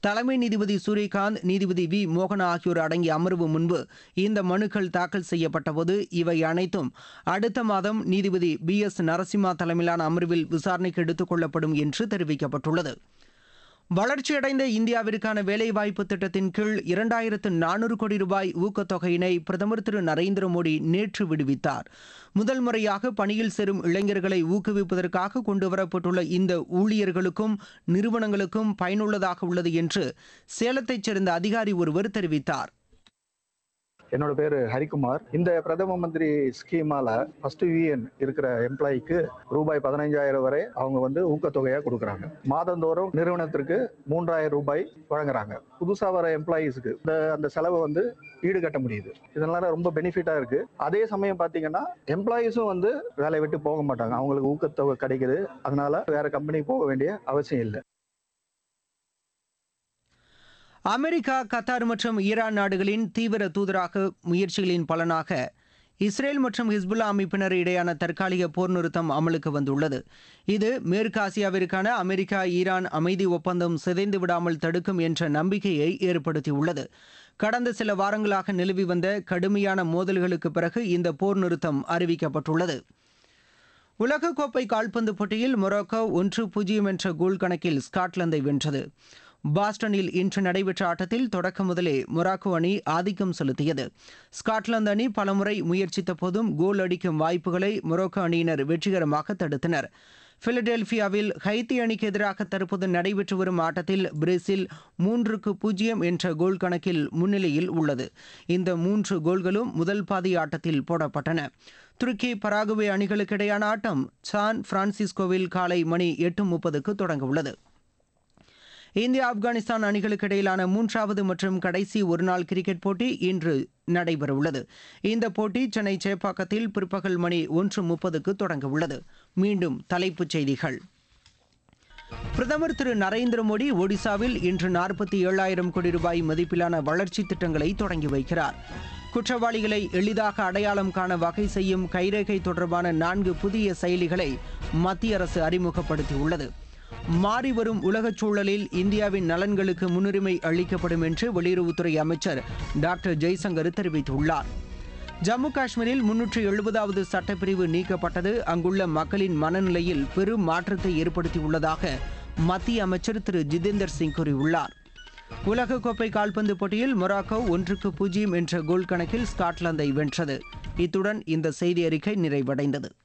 தலைமை நீதிபதி சூரியகாந்த் நீதிபதி வி மோகனா ஆகியோர் அடங்கிய அமர்வு முன்பு இந்த மனுக்கள் தாக்கல் செய்யப்பட்டபோது இவை அனைத்தும் அடுத்த மாதம் நீதிபதி பி எஸ் நரசிம்மா தலைமையிலான அமர்வில் விசாரணைக்கு எடுத்துக் கொள்ளப்படும் என்று தெரிவிக்கப்பட்டுள்ளது வளர்ச்சியடைந்த இந்தியாவிற்கான வேலைவாய்ப்பு திட்டத்தின் கீழ் இரண்டாயிரத்து நானூறு கோடி ரூபாய் ஊக்கத்தொகையினை பிரதமர் திரு நரேந்திர மோடி நேற்று விடுவித்தார் முதல் முறையாக பணியில் சேரும் இளைஞர்களை ஊக்குவிப்பதற்காக கொண்டுவரப்பட்டுள்ள இந்த ஊழியர்களுக்கும் நிறுவனங்களுக்கும் பயனுள்ளதாக உள்ளது என்று சேலத்தைச் சேர்ந்த அதிகாரி ஒருவர் தெரிவித்தார் என்னோட பேரு ஹரிக்குமார் இந்த பிரதம மந்திரி ஸ்கீமால ஃபர்ஸ்ட் யூஎன் இருக்கிற எம்ப்ளாய்க்கு ரூபாய் பதினைஞ்சாயிரம் வரை அவங்க வந்து ஊக்கத்தொகையா கொடுக்குறாங்க மாதந்தோறும் நிறுவனத்திற்கு மூன்றாயிரம் ரூபாய் வழங்குறாங்க புதுசா வர எம்ப்ளாயீஸ்க்கு இந்த அந்த செலவை வந்து ஈடுகட்ட முடியுது இதனால ரொம்ப பெனிஃபிட்டா இருக்கு அதே சமயம் பாத்தீங்கன்னா எம்ப்ளாயீஸும் வந்து வேலையை விட்டு போக மாட்டாங்க அவங்களுக்கு ஊக்கத்தொகை கிடைக்குது அதனால வேற கம்பெனி போக வேண்டிய அவசியம் இல்லை அமெரிக்கா கத்தார் மற்றும் ஈரான் நாடுகளின் தீவிர தூதராக முயற்சிகளின் பலனாக இஸ்ரேல் மற்றும் ஹிஸ்புல்லா அமைப்பினர் இடையான தற்காலிக போர் நிறுத்தம் அமலுக்கு வந்துள்ளது இது மேற்கு ஆசியாவிற்கான அமெரிக்கா ஈரான் அமைதி ஒப்பந்தம் சிதைந்து விடாமல் தடுக்கும் என்ற நம்பிக்கையை ஏற்படுத்தியுள்ளது கடந்த சில வாரங்களாக நிலவி வந்த கடுமையான மோதல்களுக்கு பிறகு இந்த போர் நிறுத்தம் அறிவிக்கப்பட்டுள்ளது உலகக்கோப்பை கால்பந்து போட்டியில் மொரோக்கோ ஒன்று பூஜ்ஜியம் என்ற கோல் கணக்கில் ஸ்காட்லாந்தை வென்றது பாஸ்டனில் இன்று நடைபெற்ற ஆட்டத்தில் தொடக்க முதலே மொராக்கோ அணி ஆதிக்கம் செலுத்தியது ஸ்காட்லாந்து அணி பலமுறை முயற்சித்த போதும் கோல் அடிக்கும் வாய்ப்புகளை மொரோக்கோ அணியினர் வெற்றிகரமாக தடுத்தனர் பிலடெல்பியாவில் ஹைத்தி அணிக்கு எதிராக தற்போது நடைபெற்று வரும் ஆட்டத்தில் பிரேசில் மூன்றுக்கு பூஜ்ஜியம் என்ற கோல் கணக்கில் முன்னிலையில் உள்ளது இந்த மூன்று கோல்களும் முதல் பாதி ஆட்டத்தில் போடப்பட்டன துருக்கி பராகுவே அணிகளுக்கு இடையான ஆட்டம் சான் பிரான்சிஸ்கோவில் காலை மணி எட்டு முப்பதுக்கு தொடங்க உள்ளது இந்தியா ஆப்கானிஸ்தான் அணிகளுக்கு இடையிலான மூன்றாவது மற்றும் கடைசி ஒருநாள் கிரிக்கெட் போட்டி இன்று நடைபெறவுள்ளது இந்த போட்டி சென்னை சேப்பாக்கத்தில் பிற்பகல் மணி ஒன்று முப்பதுக்கு தொடங்க உள்ளது மீண்டும் தலைப்புச் செய்திகள் பிரதமர் திரு நரேந்திர மோடி ஒடிசாவில் இன்று நாற்பத்தி ஏழாயிரம் கோடி ரூபாய் மதிப்பிலான வளர்ச்சி திட்டங்களை தொடங்கி வைக்கிறார் குற்றவாளிகளை எளிதாக அடையாளம் காண வகை செய்யும் கைரேகை தொடர்பான நான்கு புதிய செயலிகளை மத்திய அரசு அறிமுகப்படுத்தியுள்ளது மாறி வரும் உலகச் சூழலில் இந்தியாவின் நலன்களுக்கு முன்னுரிமை அளிக்கப்படும் என்று வெளியுறவுத்துறை அமைச்சர் டாக்டர் ஜெய்சங்கர் தெரிவித்துள்ளார் ஜம்மு காஷ்மீரில் முன்னூற்று எழுபதாவது சட்டப்பிரிவு நீக்கப்பட்டது அங்குள்ள மக்களின் மனநிலையில் பெரும் மாற்றத்தை ஏற்படுத்தியுள்ளதாக மத்திய அமைச்சர் திரு ஜிதேந்தர் சிங் கூறியுள்ளார் உலகக்கோப்பை கால்பந்து போட்டியில் மொராக்கோ ஒன்றுக்கு பூஜ்ஜியம் என்ற கோல் கணக்கில் ஸ்காட்லாந்தை வென்றது இத்துடன் இந்த செய்தி அறிக்கை நிறைவடைந்தது